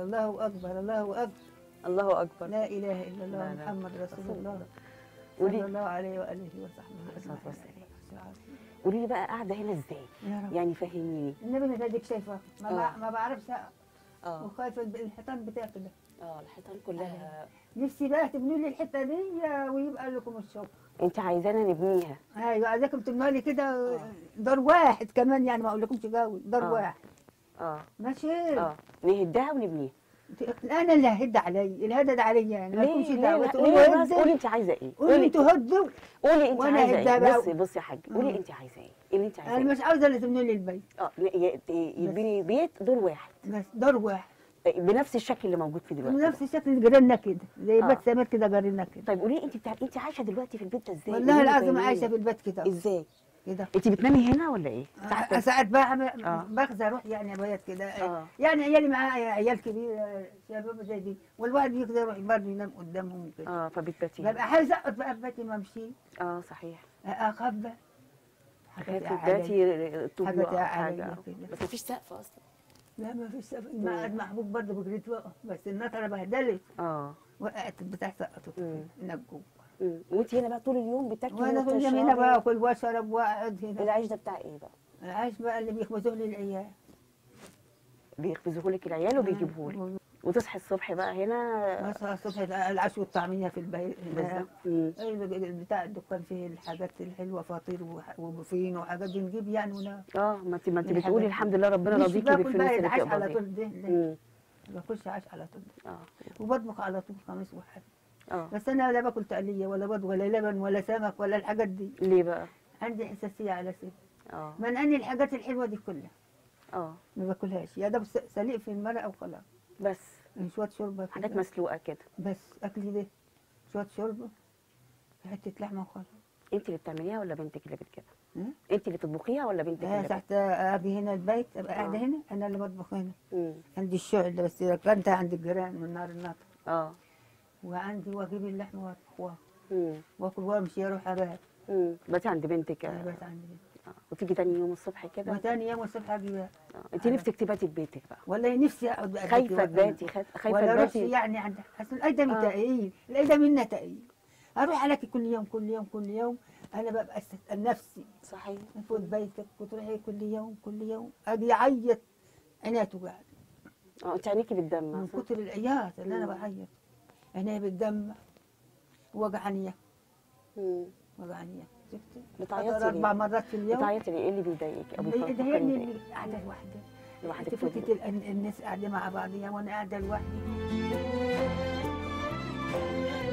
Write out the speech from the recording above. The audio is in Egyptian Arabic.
الله اكبر الله اكبر الله اكبر لا اله الا الله لا، لا. محمد رسول رسول الله قولي- صلى الله عليه واله وصحبه الصلاة أجمعين. والسلام. قولي لي بقى قاعده هنا ازاي يا رب يعني فهميني النبي اللي اديك شايفه ما, آه. بع- ما بعرفش أقف. اه وخايفه الب- الحيطان بتاكل اه الحيطان كلها نفسي بقى تبنوا لي الحته دي ويبقى لكم الشغل انت عايزانا نبنيها ايوه عايزاكم تبنوا لي كده دار واحد كمان يعني ما اقولكمش جو دار آه. واحد اه ماشي اه نهدها ونبنيها انا اللي ههد علي الهدد عليا يعني ما ليه لكمش ليه دعوه لا- تقولوا ليه بس هدوا. قولي انت عايزه ايه قولوا قولي انتوا هدوا قولي انت وأنا عايزه هدها ايه بقى. بصي بصي يا حاج قولي آه. انت عايزه ايه ايه اللي انت انا عايزاه مش عاوزه اللي تبنوا لي البيت اه ي- ي- يتبني بيت دور واحد بس دار واحد بنفس الشكل اللي موجود فيه دلوقتي نفس شكل جيراننا كده زي آه. بيت سمير كده جارنا كده طيب قولي لي انت بتاع... انت عايشه دلوقتي في البيت ده ازاي والله قولي لي العظيم فهميني. عايشه في البيت كده ازاي كده انت بتنامي هنا ولا ايه تحت ساعات بقى آه. باخذ اروح يعني بيات كده آه. يعني عيالي معايا عيال كبيره شباب زي دي والواحد يقدر يروح برضه ينام قدامهم كده اه فبتباتي ببقى عايزه اقعد بقى في بيتي ما امشي اه صحيح اخاف بقى حاجات خايفه عليا. تباتي طوبة حاجات أو عليا حاجه كده. بس مفيش سقف اصلا لا ما فيش سقف المعهد محبوب برضه بجريت وقف بس النطره بهدلت اه وقعت بتاع سقطت مم. هناك جوه مم. وانت هنا بقى طول اليوم بتاكلي وانا كل يوم هنا وبتشربي؟ باكل واشرب واقعد هنا العيش ده بتاع ايه بقى عايش بقى اللي بيخبزوه لي العيال بيخبزوه لك العيال وبيجيبوه لك وتصحي الصبح بقى هنا اصحى الصبح يبقى العشاء والطعميه في البيت بالظبط مم. أي بتاع الدكان فيه الحاجات الحلوه فطير وح- وبوفين وحاجات بنجيب يعني ونا اه ما انت ما انت الحاجات بتقولي دي. الحمد لله ربنا مش راضيكي باكل بالفلوس بقى اللي العيش على بتقبضيها طول ده لا مم. ما باكلش عيش على طول اه وبطبخ على طول خميس وحد اه بس انا لا باكل تقليه ولا بيض ولا لبن ولا سمك ولا الحاجات دي ليه بقى عندي حساسيه على سن اه منعني الحاجات الحلوه دي كلها اه ما باكلهاش يا ده بس- سليق في المرقه وخلاص بس شويه شوربه كده. حاجات مسلوقه كده بس اكلي ده شويه شوربه حته لحمه وخلاص انت اللي بتعمليها ولا بنتك اللي بتجيبها مم. انت اللي تطبخيها ولا بنتك آه اللي تحت اجي هنا البيت ابقى قاعده آه. هنا انا اللي بطبخ هنا مم. عندي الشغل ده بس كنت عند الجيران من نار النار اه وعندي واجيب اللحمه واطبخها مم. واكل وامشي اروح ابات مم. باتي عند بنتك انا آه. بات عندي آه. وتيجي تاني يوم الصبح كده وتاني يوم الصبح اجي بات. آه. انت نفسك تباتي في بيتك بقى والله نفسي اقعد بقى خايفه بيتي تباتي خايفه خايفه ولا اروح تباتي يعني عند اصل الايدم آه. تأييد الايدم منا تأييد اروح عليك كل يوم كل يوم كل يوم انا ببقى استثقل نفسي صحيح فوت بيتك وتروحي كل يوم كل يوم اجي اعيط عينيا توجع اه انت عينيكي بالدم من صح؟ كتر العياط اللي انا مم. بعيط عينيا بالدم وجعانية مم. وجعانية شفتي بتعيطي أقدر اربع ليه؟ مرات في اليوم بتعيطي ليه؟ ايه اللي بيضايقك او اللي بيفكرني يضايقني بإيه؟ اللي قاعده لوحدي لوحدك تفوتت في ال- الناس قاعده مع بعضيها وانا قاعده لوحدي